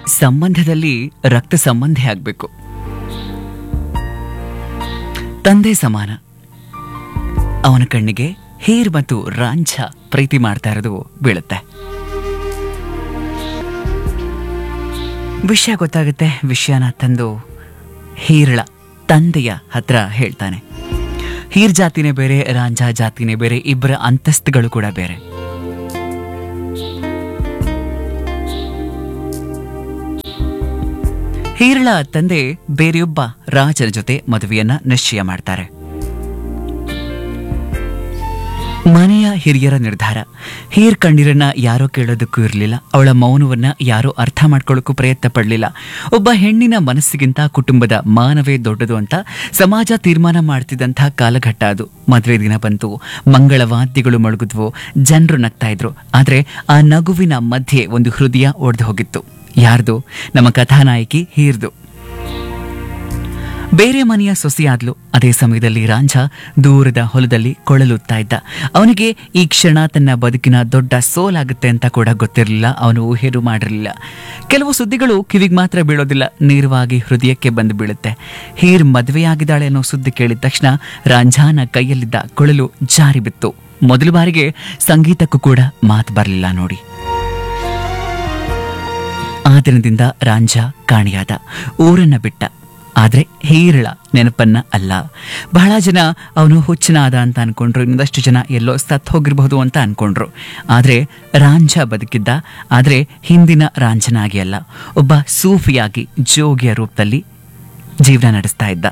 ಸಂಬಂಧದಲ್ಲಿ ರಕ್ತ ಸಂಬಂಧಿ ಆಗ್ಬೇಕು ತಂದೆ ಸಮಾನ ಅವನ ಕಣ್ಣಿಗೆ ಹೀರ್ ಮತ್ತು ರಾಂಛ ಪ್ರೀತಿ ಮಾಡ್ತಾ ಇರೋದು ಬೀಳುತ್ತೆ ವಿಷಯ ಗೊತ್ತಾಗುತ್ತೆ ವಿಷಯನ ತಂದು ಹೀರಳ ತಂದೆಯ ಹತ್ರ ಹೇಳ್ತಾನೆ ಹೀರ್ ಜಾತಿನೇ ಬೇರೆ ರಾಂझ ಜಾತಿನೇ ಬೇರೆ ಇಬ್ಬರ ಅಂತಸ್ತುಗಳು ಕೂಡ ಬೇರೆ ಹೀರಳ ತಂದೆ ಬೇರೆಯೊಬ್ಬ ರಾಜನ ಜೊತೆ ಮದುವೆಯನ್ನ ನಿಶ್ಚಯ ಮಾಡ್ತಾರೆ ಮನೆಯ ಹಿರಿಯರ ನಿರ್ಧಾರ ಹೀರ್ ಕಣ್ಣೀರನ್ನ ಯಾರೋ ಕೇಳೋದಕ್ಕೂ ಇರಲಿಲ್ಲ ಅವಳ ಮೌನವನ್ನ ಯಾರೋ ಅರ್ಥ ಮಾಡ್ಕೊಳ್ಳೋಕ್ಕೂ ಪ್ರಯತ್ನ ಪಡಲಿಲ್ಲ ಒಬ್ಬ ಹೆಣ್ಣಿನ ಮನಸ್ಸಿಗಿಂತ ಕುಟುಂಬದ ಮಾನವೇ ದೊಡ್ಡದು ಅಂತ ಸಮಾಜ ತೀರ್ಮಾನ ಮಾಡ್ತಿದ್ದಂಥ ಕಾಲಘಟ್ಟ ಅದು ಮದುವೆ ದಿನ ಬಂತು ಮಂಗಳವಾದ್ಯಗಳು ಮೊಳಗಿದ್ವು ಜನರು ನಗ್ತಾ ಇದ್ರು ಆದ್ರೆ ಆ ನಗುವಿನ ಮಧ್ಯೆ ಒಂದು ಹೃದಯ ಒಡೆದು ಹೋಗಿತ್ತು ಯಾರ್ದು ನಮ್ಮ ಕಥಾನಾಯಕಿ ಹೀರ್ದು ಬೇರೆ ಮನೆಯ ಸೊಸೆಯಾದ್ಲು ಅದೇ ಸಮಯದಲ್ಲಿ ರಾಂझ ದೂರದ ಹೊಲದಲ್ಲಿ ಕೊಳಲುತ್ತಾ ಇದ್ದ ಅವನಿಗೆ ಈ ಕ್ಷಣ ತನ್ನ ಬದುಕಿನ ದೊಡ್ಡ ಸೋಲಾಗುತ್ತೆ ಅಂತ ಕೂಡ ಗೊತ್ತಿರಲಿಲ್ಲ ಅವನು ಊಹೆರು ಮಾಡಿರಲಿಲ್ಲ ಕೆಲವು ಸುದ್ದಿಗಳು ಕಿವಿಗೆ ಮಾತ್ರ ಬೀಳೋದಿಲ್ಲ ನೇರವಾಗಿ ಹೃದಯಕ್ಕೆ ಬಂದು ಬೀಳುತ್ತೆ ಹೀರ್ ಮದುವೆಯಾಗಿದ್ದಾಳೆ ಅನ್ನೋ ಸುದ್ದಿ ಕೇಳಿದ ತಕ್ಷಣ ರಾಂझಾನ ಕೈಯಲ್ಲಿದ್ದ ಕೊಳಲು ಜಾರಿ ಬಿತ್ತು ಮೊದಲ ಬಾರಿಗೆ ಸಂಗೀತಕ್ಕೂ ಕೂಡ ಮಾತು ಬರಲಿಲ್ಲ ನೋಡಿ ಆ ದಿನದಿಂದ ರಾಂझ ಕಾಣಿಯಾದ ಊರನ್ನ ಬಿಟ್ಟ ಆದ್ರೆ ಹೀರಳ ನೆನಪನ್ನ ಅಲ್ಲ ಬಹಳ ಜನ ಅವನು ಹುಚ್ಚನಾದ ಅಂತ ಅನ್ಕೊಂಡ್ರು ಇನ್ನೊಂದಷ್ಟು ಜನ ಎಲ್ಲೋ ಸತ್ ಹೋಗಿರಬಹುದು ಅಂತ ಅನ್ಕೊಂಡ್ರು ಆದ್ರೆ ರಾಂझ ಬದುಕಿದ್ದ ಆದ್ರೆ ಹಿಂದಿನ ರಾಂझನಾಗಿ ಅಲ್ಲ ಒಬ್ಬ ಸೂಫಿಯಾಗಿ ಜೋಗಿಯ ರೂಪದಲ್ಲಿ ಜೀವನ ನಡೆಸ್ತಾ ಇದ್ದ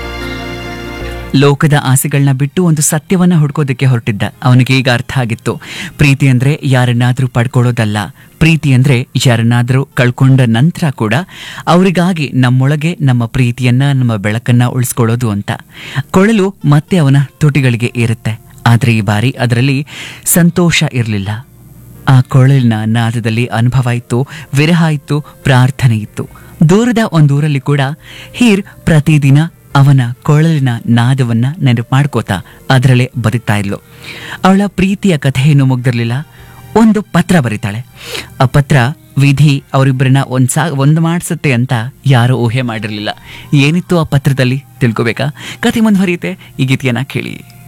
ಲೋಕದ ಆಸೆಗಳನ್ನ ಬಿಟ್ಟು ಒಂದು ಸತ್ಯವನ್ನ ಹುಡ್ಕೋದಕ್ಕೆ ಹೊರಟಿದ್ದ ಅವನಿಗೆ ಈಗ ಅರ್ಥ ಆಗಿತ್ತು ಪ್ರೀತಿ ಅಂದ್ರೆ ಯಾರನ್ನಾದ್ರೂ ಪಡ್ಕೊಳ್ಳೋದಲ್ಲ ಪ್ರೀತಿ ಅಂದ್ರೆ ಯಾರನ್ನಾದ್ರೂ ಕಳ್ಕೊಂಡ ನಂತರ ಕೂಡ ಅವರಿಗಾಗಿ ನಮ್ಮೊಳಗೆ ನಮ್ಮ ಪ್ರೀತಿಯನ್ನ ನಮ್ಮ ಬೆಳಕನ್ನ ಉಳಿಸ್ಕೊಳ್ಳೋದು ಅಂತ ಕೊಳಲು ಮತ್ತೆ ಅವನ ತುಟಿಗಳಿಗೆ ಏರುತ್ತೆ ಆದ್ರೆ ಈ ಬಾರಿ ಅದರಲ್ಲಿ ಸಂತೋಷ ಇರಲಿಲ್ಲ ಆ ಕೊಳಲಿನ ನಾದದಲ್ಲಿ ಅನುಭವ ಇತ್ತು ವಿರಹ ಇತ್ತು ಪ್ರಾರ್ಥನೆ ಇತ್ತು ದೂರದ ಒಂದೂರಲ್ಲಿ ಕೂಡ ಹೀರ್ ಪ್ರತಿದಿನ ಅವನ ಕೊಳಲಿನ ನಾದವನ್ನ ನೆನಪು ಮಾಡ್ಕೋತಾ ಅದರಲ್ಲೇ ಬದುಕ್ತಾ ಇದ್ಲು ಅವಳ ಪ್ರೀತಿಯ ಕಥೆಯನ್ನು ಮುಗ್ದಿರ್ಲಿಲ್ಲ ಒಂದು ಪತ್ರ ಬರೀತಾಳೆ ಆ ಪತ್ರ ವಿಧಿ ಅವರಿಬ್ಬರನ್ನ ಒಂದ್ ಸಾ ಒಂದು ಮಾಡಿಸುತ್ತೆ ಅಂತ ಯಾರೂ ಊಹೆ ಮಾಡಿರಲಿಲ್ಲ ಏನಿತ್ತು ಆ ಪತ್ರದಲ್ಲಿ ತಿಳ್ಕೊಬೇಕಾ ಕಥೆ ಮುಂದುವರಿಯುತ್ತೆ ಈ ಗೀತೆಯನ್ನ ಕೇಳಿ